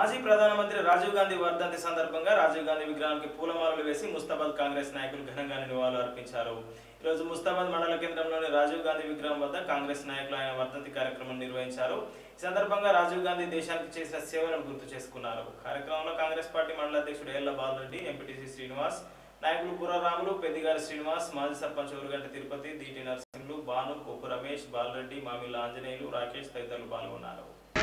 మాజీ ప్రధానమంత్రి రాజీవ్ గాంధీ వర్ధంతి సందర్భంగా రాజీవ్ గాంధీ విగ్రహానికి పూలమాలలు వేసి ముస్తాబాద్ కాంగ్రెస్ నాయకులు ఘనంగా నివాళులు అర్పించారు ఈరోజు ముస్తాబాద్ మండల కేంద్రంలోని రాజీవ్ గాంధీ విగ్రహం వద్ద కాంగ్రెస్ నాయకులు ఆయన వర్ధంతి కార్యక్రమం నిర్వహించారు ఈ సందర్భంగా రాజీవ్ గాంధీ దేశానికి చేసిన సేవలను గుర్తు చేసుకున్నారు కార్యక్రమంలో కాంగ్రెస్ పార్టీ మండల అధ్యక్షుడు ఎల్ల బాలరెడ్డి ఎంపీటీసీ శ్రీనివాస్ నాయకులు పురరాములు పెద్దిగారి శ్రీనివాస్ మాజీ సర్పంచ్ ఊరుగంట తిరుపతి దీటి నరసింహులు భాను కోపు రమేష్ బాలరెడ్డి మామిళ్ళ ఆంజనేయులు రాకేష్ తదితరులు పాల్గొన్నారు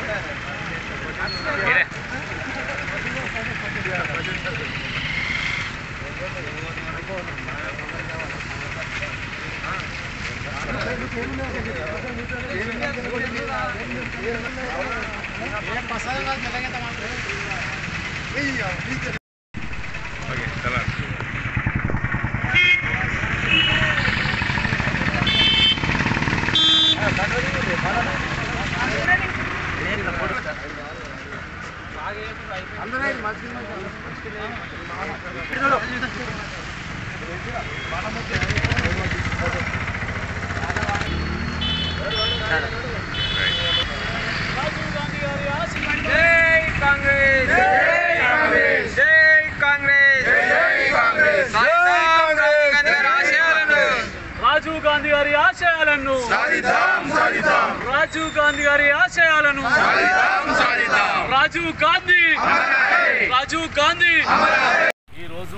జై కాంగ్రెస్ జై కాంగ్రెస్ జై కాంగ్రెస్ జై కాంగ్రెస్ సాధిద్దాం రాజీవ్ గాంధీ గారి ఆశయాలను రాజీవ్ గాంధీ గారి ఆశయాలను సాధిద్దాం సాధిద్దాం రాజీవ్ గాంధీ గారి ఆశయాలను సాధిద్దాం సాధిద్దాం రాజీవ్ గాంధీ రాజీవ్ గాంధీ ఈరోజు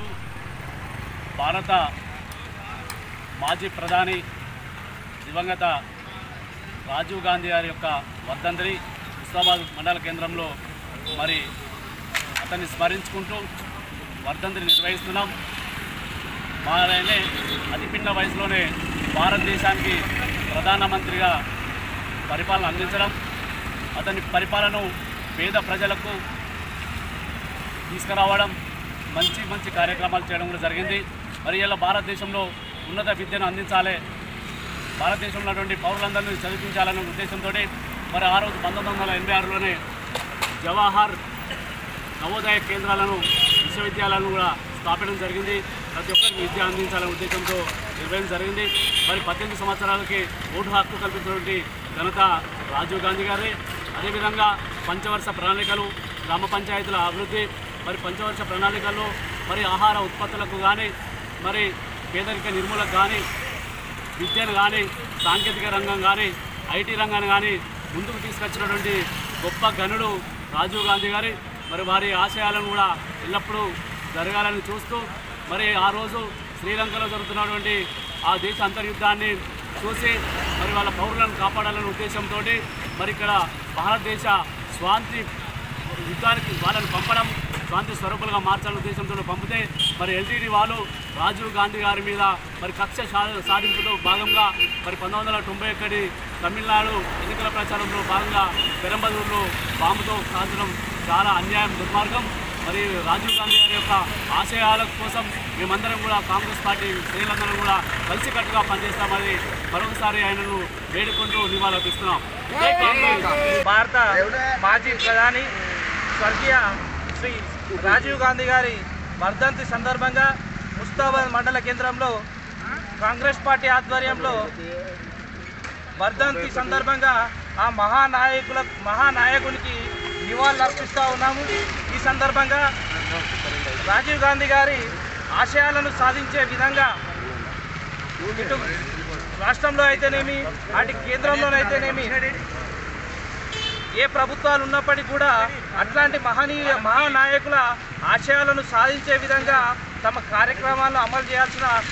భారత మాజీ ప్రధాని దివంగత రాజీవ్ గాంధీ గారి యొక్క వర్ధంతిని హుస్నాబాద్ మండల కేంద్రంలో మరి అతన్ని స్మరించుకుంటూ వర్ధంతిని నిర్వహిస్తున్నాం మారాయనే అతి పిన్న వయసులోనే భారతదేశానికి ప్రధానమంత్రిగా పరిపాలన అందించడం అతని పరిపాలన పేద ప్రజలకు తీసుకురావడం మంచి మంచి కార్యక్రమాలు చేయడం కూడా జరిగింది మరి ఇలా భారతదేశంలో ఉన్నత విద్యను అందించాలి భారతదేశంలో ఉన్నటువంటి పౌరులందరినీ చదివించాలనే ఉద్దేశంతో మరి ఆ రోజు పంతొమ్మిది వందల ఎనభై ఆరులోనే జవహర్ నవోదయ కేంద్రాలను విశ్వవిద్యాలయాలను కూడా స్థాపించడం జరిగింది ప్రతి ఒక్కరికి విద్య అందించాలనే ఉద్దేశంతో నిర్వహించడం జరిగింది మరి పద్దెనిమిది సంవత్సరాలకి ఓటు హక్కు కల్పించినటువంటి ఘనత రాజీవ్ గాంధీ గారి అదేవిధంగా పంచవర్ష ప్రణాళికలు గ్రామ పంచాయతీల అభివృద్ధి మరి పంచవర్ష ప్రణాళికల్లో మరి ఆహార ఉత్పత్తులకు కానీ మరి పేదరిక నిర్మూలకు కానీ విద్యను కానీ సాంకేతిక రంగం కానీ ఐటీ రంగాన్ని కానీ ముందుకు తీసుకొచ్చినటువంటి గొప్ప గనుడు రాజీవ్ గాంధీ గారి మరి వారి ఆశయాలను కూడా ఎల్లప్పుడూ జరగాలని చూస్తూ మరి ఆ రోజు శ్రీలంకలో జరుగుతున్నటువంటి ఆ దేశ అంతర్యుద్ధాన్ని చూసి మరి వాళ్ళ పౌరులను కాపాడాలనే ఉద్దేశంతో మరి ఇక్కడ భారతదేశ స్వాంతి యుద్ధానికి వాళ్ళని పంపడం శాంతి స్వరూపులుగా మార్చాలనే ఉద్దేశంతో పంపితే మరి ఎల్టీడీ వాళ్ళు రాజీవ్ గాంధీ గారి మీద మరి కక్ష సా- సాధింపులో భాగంగా మరి పంతొమ్మిది వందల తొంభై ఒకటి తమిళనాడు ఎన్నికల ప్రచారంలో భాగంగా పెరంబదూరులో బాంబుతో కాల్చడం చాలా అన్యాయం దుర్మార్గం మరి రాజీవ్ గాంధీ గారి యొక్క ఆశయాల కోసం మేమందరం కూడా కాంగ్రెస్ పార్టీ శ్రేణులందరం కూడా కలిసికట్టుగా పనిచేస్తామని మరొకసారి ఆయనను వేడుకుంటూ నివాళులర్పిస్తున్నాం జై కాంగ్రెస్ భారత మాజీ ప్రధాని స్వర్గీయ శ్రీ రాజీవ్ గాంధీ గారి వర్ధంతి సందర్భంగా ముస్తాబాద్ మండల కేంద్రంలో కాంగ్రెస్ పార్టీ ఆధ్వర్యంలో వర్ధంతి సందర్భంగా ఆ మహానాయకుల మహానాయకునికి నివాళులు అర్పిస్తూ ఉన్నాము ఈ సందర్భంగా రాజీవ్ గాంధీ గారి ఆశయాలను సాధించే విధంగా ఇటు రాష్ట్రంలో అయితేనేమి అటు కేంద్రంలోనైతేనేమి ఏ ప్రభుత్వాలు ఉన్నప్పటికీ కూడా అట్లాంటి మహనీయ మహానాయకుల ఆశయాలను సాధించే విధంగా తమ కార్యక్రమాలను అమలు చేయాల్సిన